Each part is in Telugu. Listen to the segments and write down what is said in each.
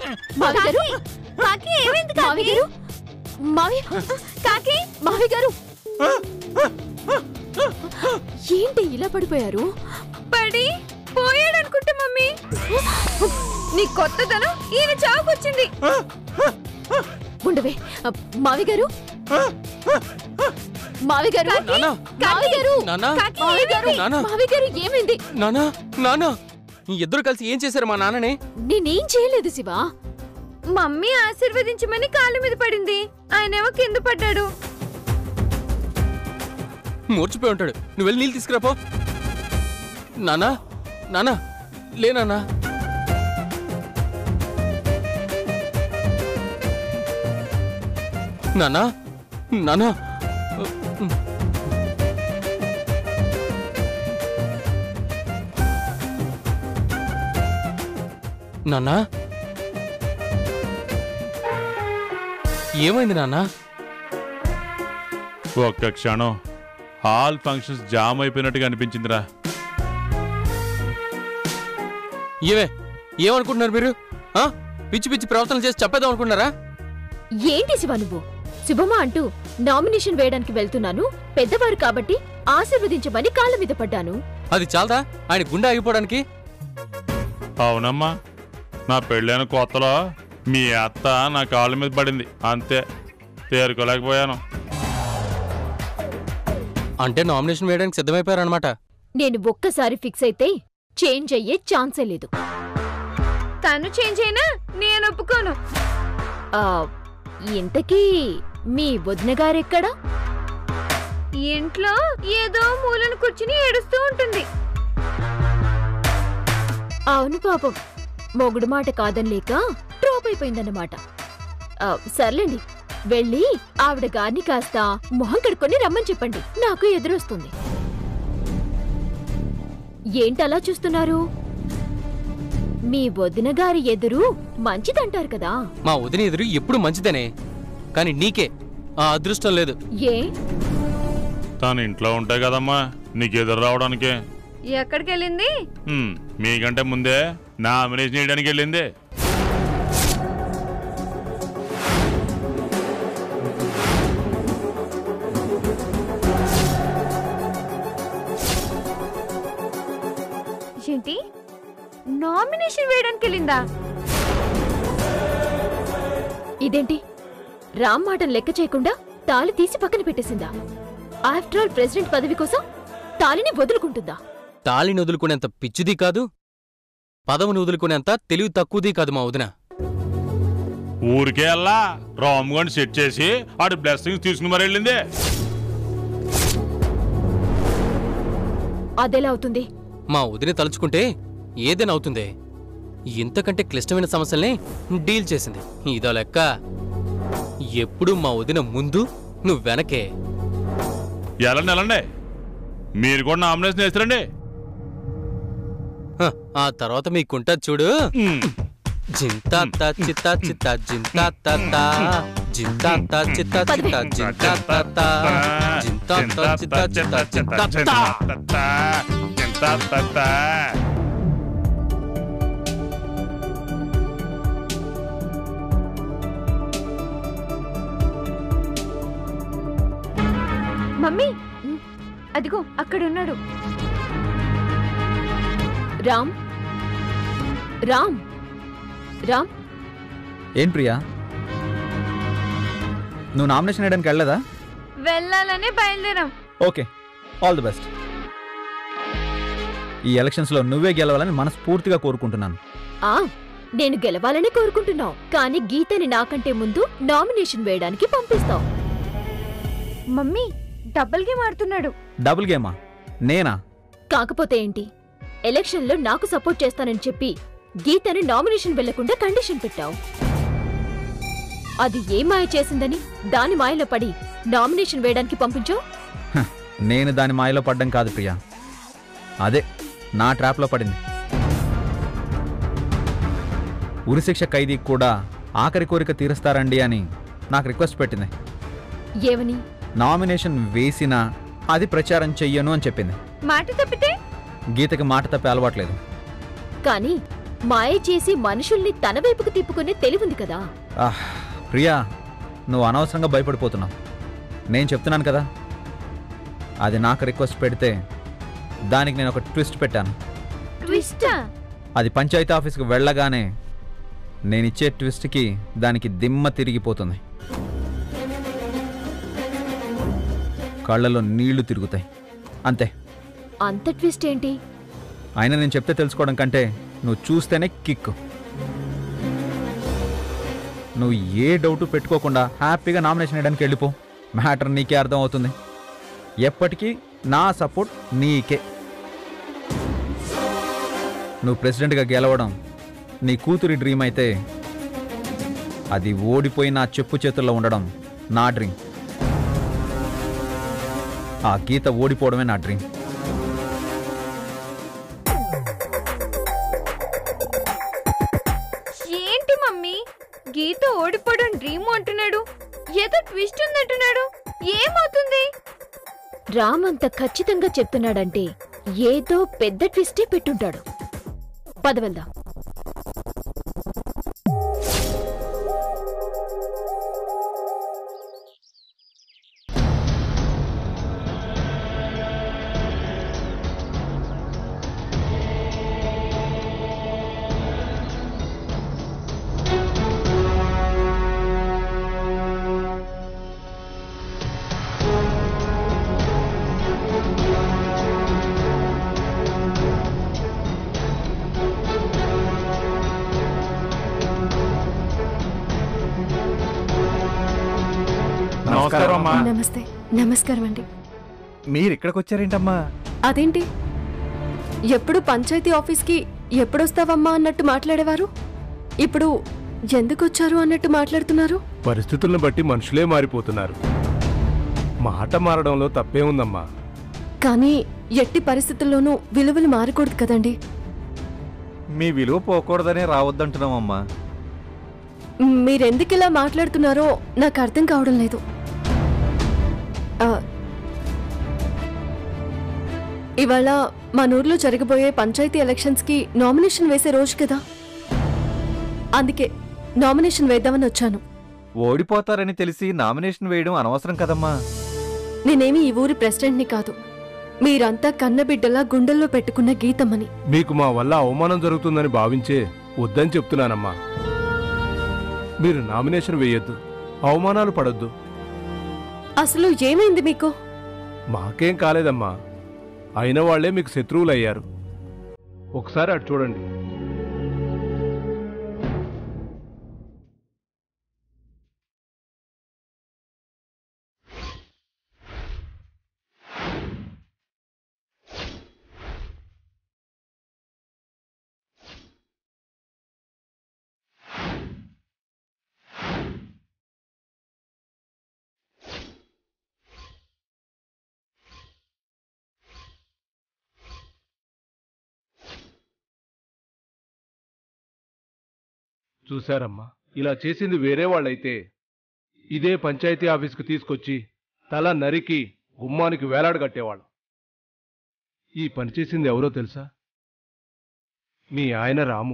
మావి గారు కాకి ఏమైంది మావి గారు మావి కాకి మావి గారు ఏంటి ఇలా పడిపోయారు పడి పోయాడు అనుకుంటా మమ్మీ నీ కొత్తదనం ఈయన చావుకొచ్చింది ఉండవే మావి గారు మావి గారు నానా మావి గారు నానా కాకి మావి గారు నానా. మావి గారు ఏమైంది నానా నానా ఈ ఇద్దరు కలిసి ఏం చేశారు మా నాన్నని నేనేం చేయలేదు శివ మమ్మీ ఆశీర్వదించమని కాళ్ళ మీద పడింది ఆయనేమో కింద పడ్డాడు మూర్చిపోయి ఉంటాడు నువ్వు వెళ్ళి నీళ్ళు తీసుకురాపో నానా నానా లే నానా నానా నానా నాన్నా ఏమైంది నాన్నా ఒక్క క్షణం హాల్ ఫంక్షన్స్ జామ్ అయిపోయినట్టుగా అనిపించిందిరా ఏమే ఏమనుకుంటున్నారు మీరు ఆ? పిచ్చి పిచ్చి ప్రవర్తనలు చేసి చెప్పేద్దాం అనుకుంటున్నారా ఏంటి శివ నువ్వు శుభమా అంటూ నామినేషన్ వేయడానికి వెళ్తున్నాను పెద్దవారు కాబట్టి ఆశీర్వదించమని కాళ్ళ మీద పడ్డాను అది చాలదా ఆయన గుండె ఆగిపోవడానికి అవునమ్మా నా పెళ్ళైన కొత్తలో మీ అత్త నా కాళ్ళ మీద పడింది అంతే తేరుకోలేకపోయాను అంటే నామినేషన్ వేయడానికి సిద్ధమైపోయారనమాట నేను ఒక్కసారి ఫిక్స్ అయితే చేంజ్ అయ్యే ఛాన్సే లేదు తను చేంజ్ అయినా నేను ఒప్పుకోను ఆ, ఇంతకీ మీ వదిన గారెక్కడా ఇంట్లో ఏదో మూలను కూర్చుని ఏడుస్తూ ఉంటుంది అవును పాపం మొగుడు మాట కాదనిలేక డ్రాప్ అయిపోయిందన్నమాట ఆ, సర్లేండి వెళ్ళి ఆవిడ గారిని కాస్త మొహం కడుక్కొని రమ్మని చెప్పండి నాకు ఎదురొస్తుంది ఏంటలా చూస్తున్నారు మీ వదిన గారి ఎదురు మంచిదంటారు కదా మా వదిన ఎదురు ఎప్పుడు మంచిదేనే కానీ నీకే ఆ అదృష్టం లేదు ఏ తను ఇంట్లో ఉంటాయి కదమ్మా నీకు ఎదురు రావడానికి ఎక్కడికి వెళ్ళింది హ్మ్, మీకంటే ముందే నామినేషన్ చేయడానికి వెళ్ళింది ఏంటి నామినేషన్ వేయడానికి వెళ్ళిందా ఇదేంటి రామ్ మాటను లెక్క చేయకుండా తాళి తీసి పక్కన పెట్టేసిందా ఆఫ్టర్ ఆల్ ప్రెసిడెంట్ పదవి కోసం తాళిని వదులుకుంటుందా తాళిని వదులుకునేంత పిచ్చిది కాదు పదవిని వదులుకునేంత తెలివి తక్కువది కాదు మా వదిన ఊరికే వెళ్ళా రామ్ గండి సెట్ చేసి ఆడి బ్లెస్సింగ్స్ తీసుకుని మరి వెళ్ళింది అదెలా అవుతుంది మా వదిన తలుచుకుంటే ఏదైనా అవుతుంది ఇంతకంటే క్లిష్టమైన సమస్యల్ని డీల్ చేసింది ఇదో లెక్క ఎప్పుడు మా వదిన ముందు నువ్వు వెనకే వెళ్ళండి వెళ్ళండి మీరు కూడా నామినేషన్ వేస్తారండి హ, ఆ తర్వాత మీకుంటది చూడు జింతా తా చిత్తా చిత్తా జింతా తా తా. జింతా తా చిత్తా చిత్తా జింతా తా తా. జింతా తా చిత్తా చిత్తా జింతా తా. మమ్మీ అదిగో అక్కడ ఉన్నాడు రామ్ రామ్ రామ్ ఏం ప్రియా నువ్వు నామినేషన్ వేయడానికి వెళ్ళలేదా వెళ్ళాలనే బయలుదేరాం ఓకే ఆల్ ది బెస్ట్ ఈ ఎలక్షన్స్లో నువ్వే గెలవాలని మనస్ఫూర్తిగా కోరుకుంటున్నాను ఆ నేను గెలవాలని కోరుకుంటున్నావు కానీ గీతని నాకంటే ముందు నామినేషన్ వేయడానికి పంపిస్తావు మమ్మీ డబుల్ గేమ్ ఆడుతున్నాడు డబుల్ గేమా నేనా కాకపోతే ఏంటి ఎలక్షన్లో నాకు సపోర్ట్ చేస్తానని చెప్పి గీతని నామినేషన్ వెళ్లకుండా కండిషన్ పెట్టావు అది ఏ మాయ చేసిందని దాని మాయలో పడి నామినేషన్ వేయడానికి పంపించావు హ, నేను దాని మాయలో పడ్డం కాదు ప్రియా అదే నా ట్రాప్లో పడింది ఉరిశిక్ష ఖైదీ కూడా ఆఖరి కోరిక తీరుస్తారండి అని నాకు రిక్వెస్ట్ పెట్టింది ఏవని నామినేషన్ వేసినా అది ప్రచారం చెయ్యను అని చెప్పింది మాట తప్పితే గీతకి మాట తప్పే అలవాట్లేదు కానీ మాయ చేసి మనుషుల్ని తన వైపుకు తిప్పుకునే తెలివుంది కదా ఆహ్, ప్రియా నువ్వు అనవసరంగా భయపడిపోతున్నావు నేను చెప్తున్నాను కదా అది నాకు రిక్వెస్ట్ పెడితే దానికి నేను ఒక ట్విస్ట్ పెట్టాను ట్విస్టా అది పంచాయతీ ఆఫీస్కి వెళ్ళగానే నేను ఇచ్చే ట్విస్ట్కి దానికి దిమ్మ తిరిగిపోతుంది కళ్ళలో నీళ్లు తిరుగుతాయి అంతే అంత ట్విస్ట్ ఏంటి అయినా నేను చెప్తే తెలుసుకోవడం కంటే నువ్వు చూస్తేనే కిక్ నువ్వు ఏ డౌట్ పెట్టుకోకుండా హ్యాపీగా నామినేషన్ వేయడానికి వెళ్ళిపో మ్యాటర్ నీకే అర్థం అవుతుంది ఎప్పటికీ నా సపోర్ట్ నీకే నువ్వు ప్రెసిడెంట్గా గెలవడం నీ కూతురి డ్రీమ్ అయితే అది ఓడిపోయి నా చెప్పు చేతుల్లో ఉండడం నా డ్రీమ్ ఆ గీత ఓడిపోవడమే నా డ్రీమ్ ఏంటి మమ్మీ గీత ఓడిపోవడం డ్రీమ్ అంటున్నాడు ఏదో ట్విస్ట్ ఉందంటున్నాడు ఏమవుతుంది రామ్ అంత ఖచ్చితంగా చెప్తున్నాడంటే ఏదో పెద్ద ట్విస్టే పెట్టుంటాడు పద వెళ్దాం నమస్కారం అమ్మా నమస్తే నమస్కారం అండి మీరు ఇక్కడికి వచ్చారేంటమ్మా అదేంటి ఎప్పుడు పంచాయతీ ఆఫీస్కి ఎప్పుడొస్తావమ్మా అన్నట్టు మాట్లాడేవారు ఇప్పుడు ఎందుకు వచ్చారు అన్నట్టు మాట్లాడుతున్నారు పరిస్థితులను బట్టి మనుషులే మారిపోతున్నారు మాట మారడంలో తప్పే ఉందమ్మా కానీ ఎట్టి పరిస్థితుల్లోనూ విలువలు మారకూడదు కదండి మీ విలువ పోకూడదనే రావద్దంటున్నామమ్మా మీరెందుకు ఇలా మాట్లాడుతున్నారో నాకు అర్థం కావడం లేదు ఆ, ఇవాళ మన ఊర్లో జరగబోయే పంచాయతీ ఎలక్షన్స్కి నామినేషన్ వేసే రోజు కదా అందుకే నామినేషన్ వేద్దామని వచ్చాను ఓడిపోతారని తెలిసి నామినేషన్ వేయడం అనవసరం కదమ్మా నేనేమి ఈ ఊరి ప్రెసిడెంట్ని కాదు మీరంతా కన్నబిడ్డలా గుండెల్లో పెట్టుకున్న గీతమ్మని మీకు మా వల్ల అవమానం జరుగుతుందని భావించే వద్దని చెప్తున్నానమ్మా మీరు నామినేషన్ వేయొద్దు అవమానాలు పడొద్దు అసలు ఏమైంది మీకు మాకేం కాలేదమ్మా అయిన వాళ్లే మీకు శత్రువులు అయ్యారు ఒకసారి అటు చూడండి చూశారమ్మా ఇలా చేసింది వేరే వాళ్ళైతే ఇదే పంచాయతీ ఆఫీస్కి తీసుకొచ్చి తల నరికి గుమ్మానికి వేలాడ కట్టేవాళ్ళం ఈ పని చేసింది ఎవరో తెలుసా మీ ఆయన రాము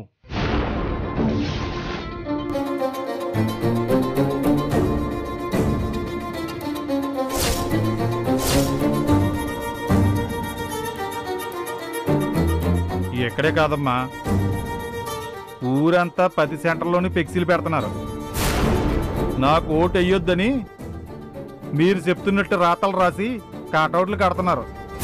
ఎక్కడే కాదమ్మా ఊరంతా పది సెంటర్లోని పెక్సీలు పెడుతున్నారు నాకు ఓటు వెయ్యొద్దని మీరు చెప్తున్నట్టు రాతలు రాసి కాటౌట్లు కడుతున్నారు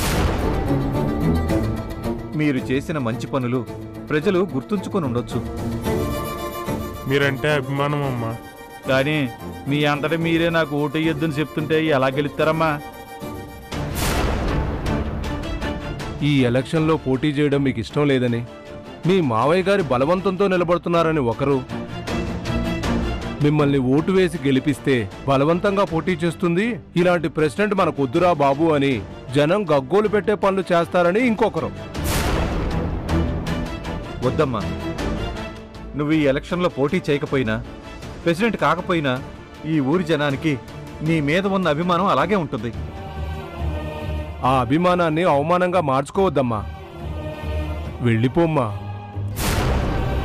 మీరు చేసిన మంచి పనులు ప్రజలు గుర్తుంచుకొని ఉండొచ్చు మీరంటే అభిమానం అమ్మా కానీ మీ అంతటా మీరే నాకు ఓటు వెయ్యొద్దని చెప్తుంటే ఎలా గెలుస్తారమ్మా ఈ ఎలక్షన్లో పోటీ చేయడం మీకు ఇష్టం లేదని మీ మావయ్య గారి బలవంతంతో నిలబడుతున్నారని ఒకరు మిమ్మల్ని ఓటు వేసి గెలిపిస్తే బలవంతంగా పోటీ చేస్తుంది ఇలాంటి ప్రెసిడెంట్ మనకు వద్దురా బాబు అని జనం గగ్గోలు పెట్టే పనులు చేస్తారని ఇంకొకరు వద్దమ్మా నువ్వు ఈ ఎలక్షన్లో పోటీ చేయకపోయినా ప్రెసిడెంట్ కాకపోయినా ఈ ఊరి జనానికి నీ మీద ఉన్న అభిమానం అలాగే ఉంటుంది ఆ అభిమానాన్ని అవమానంగా మార్చుకోవద్దమ్మా వెళ్ళిపోమ్మా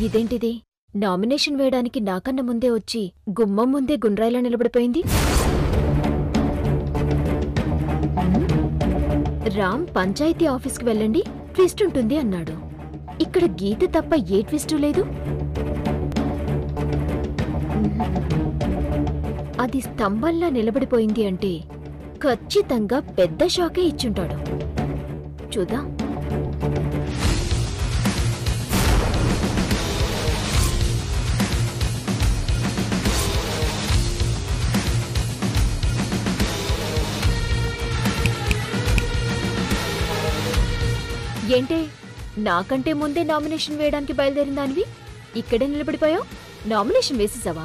ఇదేంటిది నామినేషన్ వేయడానికి నాకన్నా ముందే వచ్చి గుమ్మం ముందే గుండ్రాయిలా నిలబడిపోయింది రామ్ పంచాయతీ ఆఫీస్కి వెళ్ళండి ట్విస్ట్ ఉంటుంది అన్నాడు ఇక్కడ గీత తప్ప ఏ ట్విస్టు లేదు అది స్తంభంలా నిలబడిపోయింది అంటే ఖచ్చితంగా పెద్ద షాకే ఇచ్చుంటాడు చూద్దాం ఏంటే నాకంటే ముందే నామినేషన్ వేయడానికి బయలుదేరిన దానివి ఇక్కడే నిలబడిపోయావు నామినేషన్ వేసేసావా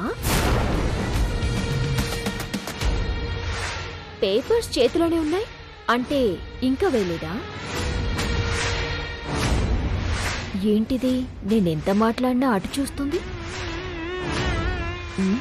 పేపర్స్ చేతిలోనే ఉన్నాయి అంటే ఇంకా వేయలేదా ఏంటిది నేనెంత మాట్లాడినా అటు చూస్తుంది ఉమ్,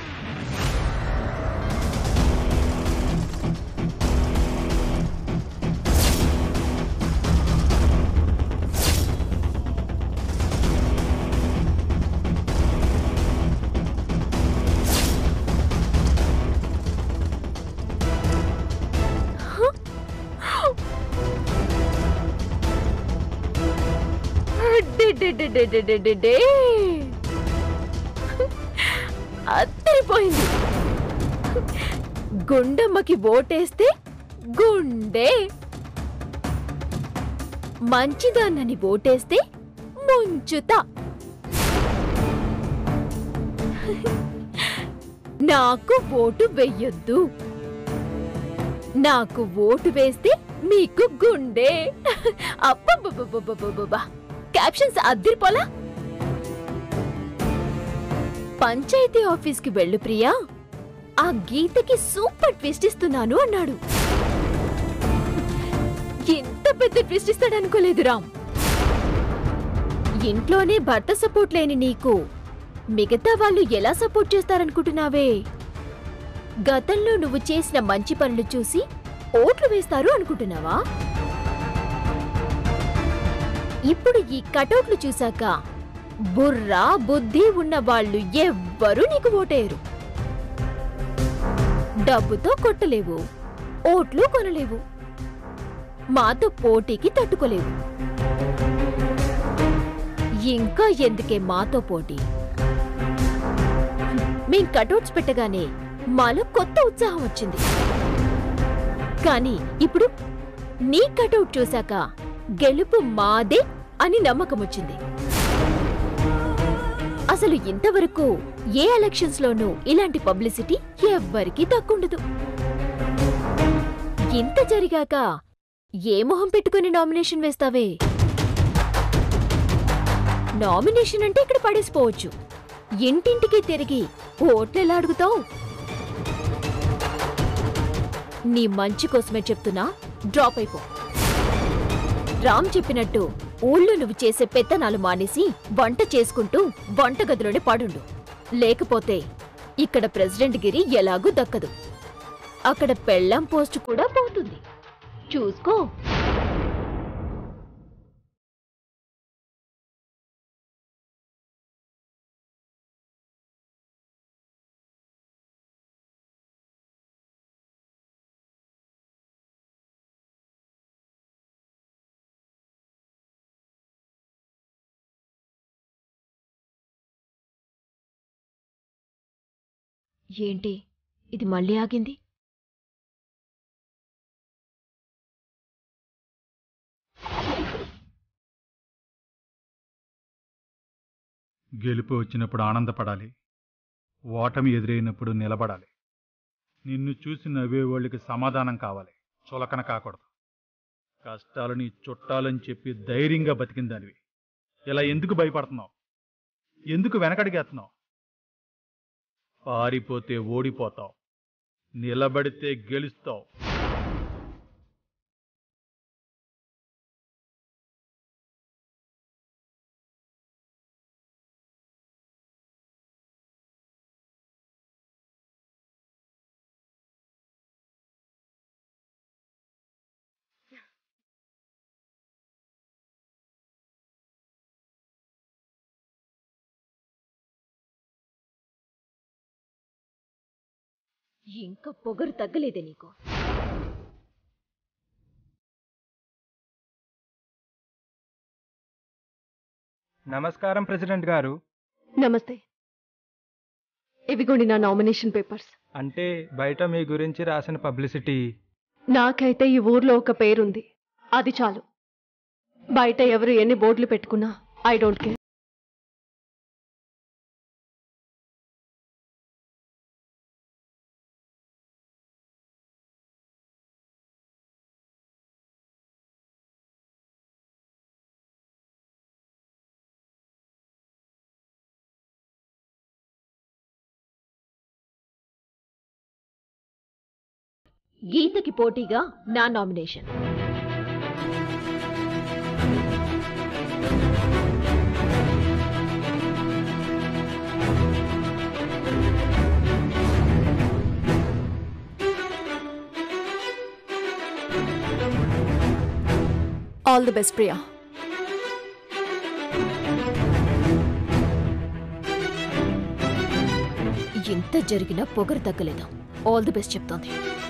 అడ్డెడ్డెడ్డెడ్డెడ్డెడ్డెడ్డే. అద్దరిపోయింది గుండమ్మకి ఓటేస్తే గుండె మంచిదాన్నని ఓటేస్తే ముంచుతా నాకు ఓటు వెయ్యొద్దు నాకు ఓటు వేస్తే మీకు గుండె అబ్బబ్బబ్బబ్బబ్బబ్బబ్బా క్యాప్షన్స్ అద్దిరిపోలా పంచాయతీ ఆఫీస్కి వెళ్ళు ప్రియా ఆ గీతకి సూపర్ ట్విస్ట్ ఇస్తున్నాను అన్నాడు ఇంత పెద్ద ట్విస్ట్ ఇస్తాడనుకోలేదు రామ్ ఇంట్లోనే భర్త సపోర్ట్ లేని నీకు మిగతా వాళ్ళు ఎలా సపోర్ట్ చేస్తారనుకుంటున్నావే గతంలో నువ్వు చేసిన మంచి పనులు చూసి ఓట్లు వేస్తారు అనుకుంటున్నావా ఇప్పుడు ఈ కటౌట్లు చూశాక బుర్రా బుద్ధి ఉన్న వాళ్ళు ఎవ్వరూ నీకు ఓటేయరు డబ్బుతో కొట్టలేవు ఓట్లు కొనలేవు మాతో పోటీకి తట్టుకోలేవు ఇంకా ఎందుకే మాతో పోటీ మేం కటౌట్స్ పెట్టగానే మాలో కొత్త ఉత్సాహం వచ్చింది కానీ ఇప్పుడు నీ కటౌట్ చూశాక గెలుపు మాదే అని నమ్మకం వచ్చింది అసలు ఇంతవరకు ఏ ఎలక్షన్స్ లోనూ ఇలాంటి పబ్లిసిటీ ఎవ్వరికీ దక్కుండదు ఇంత జరిగాక ఏ మొహం పెట్టుకుని నామినేషన్ వేస్తావే నామినేషన్ అంటే ఇక్కడ పడేసిపోవచ్చు ఇంటింటికి తిరిగి ఓట్లెలా అడుగుతావు నీ మంచి కోసమే చెప్తున్నా డ్రాప్ అయిపో రామ్ చెప్పినట్టు ఊళ్ళో నువ్వు చేసే పెత్తనాలు మానేసి వంట చేసుకుంటూ వంటగదిలోనే పడుండు లేకపోతే ఇక్కడ ప్రెసిడెంట్ గిరి ఎలాగూ దక్కదు అక్కడ పెళ్ళాం పోస్ట్ కూడా పోతుంది చూసుకో ఏంటి ఇది మళ్ళీ ఆగింది గెలుపు వచ్చినప్పుడు ఆనందపడాలి ఓటమి ఎదురైనప్పుడు నిలబడాలి నిన్ను చూసి నవ్వేవాళ్ళకి సమాధానం కావాలి చులకన కాకూడదు కష్టాలు నీ చుట్టాలని చెప్పి ధైర్యంగా బతికిన దానివి ఇలా ఎందుకు భయపడుతున్నావు ఎందుకు వెనకడిగేస్తున్నావు పారిపోతే ఓడిపోతావు నిలబడితే గెలుస్తావు ఇంకా పొగరు తగ్గలేదే నీకు నమస్కారం ప్రెసిడెంట్ గారు నమస్తే ఇవిగోండి నా నామినేషన్ పేపర్స్ అంటే బయట మీ గురించి రాసిన పబ్లిసిటీ నాకైతే ఈ ఊర్లో ఒక పేరుంది అది చాలు బయట ఎవరు ఎన్ని బోర్డులు పెట్టుకున్నా ఐ డోంట్ కేర్ గీతకి పోటీగా నా nomination all the best Priya ఎంత జరిగినా పొగరు తగ్గలేదు ఆల్ ది బెస్ట్ చెప్తోంది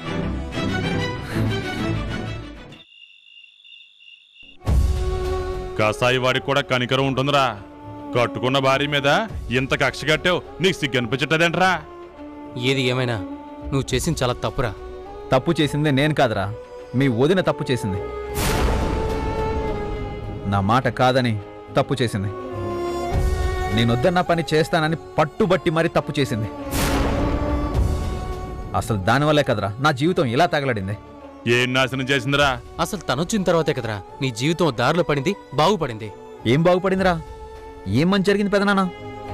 కాసాయి వాడికి కూడా కనికరం ఉంటుందిరా కట్టుకున్న భార్య మీద ఇంత కక్ష కట్టావు నీకు సిగ్గు అనిపించటదేంట్రా ఏది ఏమైనా నువ్వు చేసింది చాలా తప్పురా తప్పు చేసిందే నేను కాదురా మీ వదిన తప్పు చేసింది నా మాట కాదని తప్పు చేసింది నేనొద్దన్న పని చేస్తానని పట్టుబట్టి మరీ తప్పు చేసింది అసలు దానివల్లే కదరా నా జీవితం ఇలా తగలడింది ఏం నాశనం చేసిందిరా అసలు తనొచ్చిన తర్వాతే కదరా నీ జీవితం దారిలో పడింది బాగుపడింది ఏం బాగుపడిందిరా ఏం మంచి జరిగింది పెదనాన్న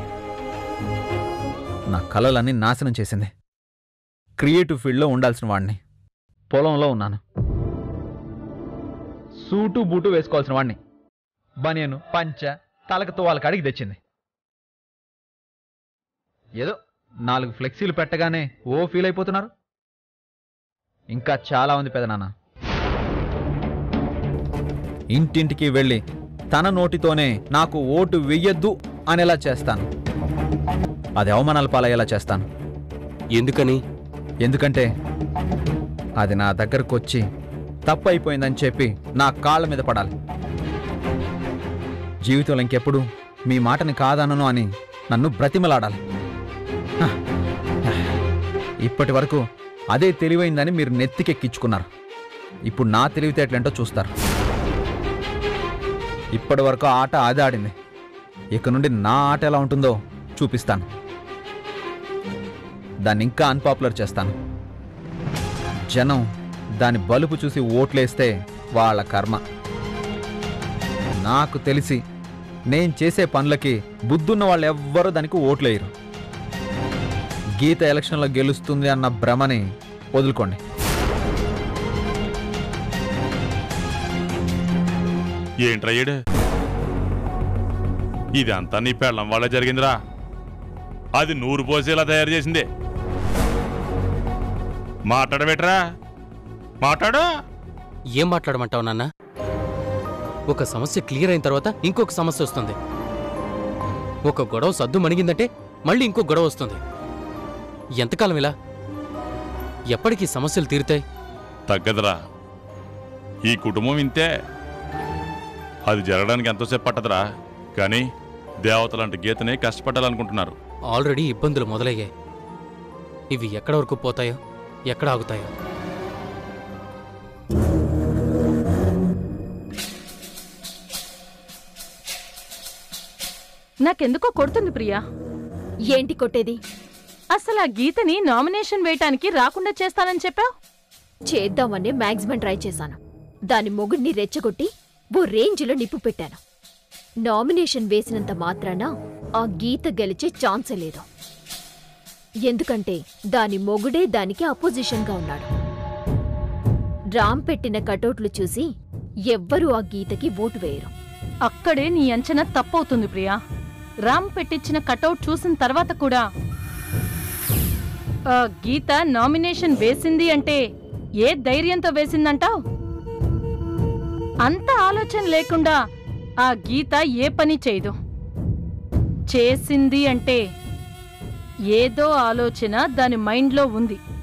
నా కలలన్నీ నాశనం చేసింది క్రియేటివ్ ఫీల్డ్లో ఉండాల్సిన వాడిని పొలంలో ఉన్నాను సూటు బూటు వేసుకోవాల్సిన వాడిని బనియను పంచ తలకతో వాళ్ళకి అడిగి తెచ్చింది ఏదో నాలుగు ఫ్లెక్సీలు పెట్టగానే ఓ ఫీల్ అయిపోతున్నారు ఇంకా చాలా ఉంది పెదనాన్న ఇంటింటికి వెళ్ళి తన నోటితోనే నాకు ఓటు వెయ్యొద్దు అనేలా చేస్తాను అది అవమానాల పాలయ్యేలా చేస్తాను ఎందుకని ఎందుకంటే అది నా దగ్గరకు వచ్చి తప్పు అయిపోయిందని చెప్పి నా కాళ్ళ మీద పడాలి జీవితంలో ఇంకెప్పుడు మీ మాటని కాదనను అని నన్ను బ్రతిమలాడాలి హ. ఇప్పటి వరకు అదే తెలివైందని మీరు నెత్తికెక్కించుకున్నారు ఇప్పుడు నా తెలివితేటలేంటో చూస్తారు ఇప్పటి వరకు ఆట అదే ఆడింది ఇక నుండి నా ఆట ఎలా ఉంటుందో చూపిస్తాను దాన్ని ఇంకా అన్పాపులర్ చేస్తాను జనం దాని బలుపు చూసి ఓట్లేస్తే వాళ్ళ కర్మ నాకు తెలిసి నేను చేసే పనులకి బుద్ధున్న వాళ్ళు ఎవ్వరూ దానికి ఓట్లేయరు గీత ఎలక్షన్లో గెలుస్తుంది అన్న భ్రమని వదులుకోండి ఏంట్రయ్యాడు ఇదంతా నీ పెళ్ళం వల్ల జరిగిందిరా అది నూరు పోసేలా తయారు చేసింది మాట్లాడబెట్రా మాట్లాడు ఏం మాట్లాడమంటావు నాన్న ఒక సమస్య క్లియర్ అయిన తర్వాత ఇంకొక సమస్య వస్తుంది ఒక గొడవ సద్దు మణిగిందంటే మళ్ళీ ఇంకో గొడవ వస్తుంది ఎంతకాలం ఇలా ఎప్పటికీ సమస్యలు తీరుతాయి తగ్గదురా ఈ కుటుంబం ఇంతే అది జరగడానికి ఎంతోసేపు పట్టదురా కానీ దేవతలాంటి గీతనే కష్టపడాలనుకుంటున్నారు ఆల్రెడీ ఇబ్బందులు మొదలయ్యాయి ఇవి ఎక్కడ వరకు పోతాయో ఎక్కడ ఆగుతాయో నాకెందుకో కొడుతుంది ప్రియా ఏంటి కొట్టేది అసలు ఆ గీతని నామినేషన్ వేయటానికి రాకుండా చేస్తానని చెప్పావు చేద్దామని మాక్సిమం ట్రై చేశాను దాని మొగుడిని రెచ్చగొట్టి ఓ రేంజ్లో నిప్పు పెట్టాను నామినేషన్ వేసినంత మాత్రాన ఆ గీత గెలిచే ఛాన్సే లేదు ఎందుకంటే దాని మొగుడే దానికి అపోజిషన్గా ఉన్నాడు రామ్ పెట్టిన కటౌట్లు చూసి ఎవ్వరూ ఆ గీతకి ఓటు వేయరు అక్కడే నీ అంచనా తప్పవుతుంది ప్రియా రామ్ పెట్టించిన కటౌట్ చూసిన తర్వాత కూడా ఆ గీత నామినేషన్ వేసింది అంటే ఏ ధైర్యంతో వేసిందంటావ్ అంత ఆలోచన లేకుండా ఆ గీత ఏ పని చేయదు చేసింది అంటే ఏదో ఆలోచన దాని మైండ్లో ఉంది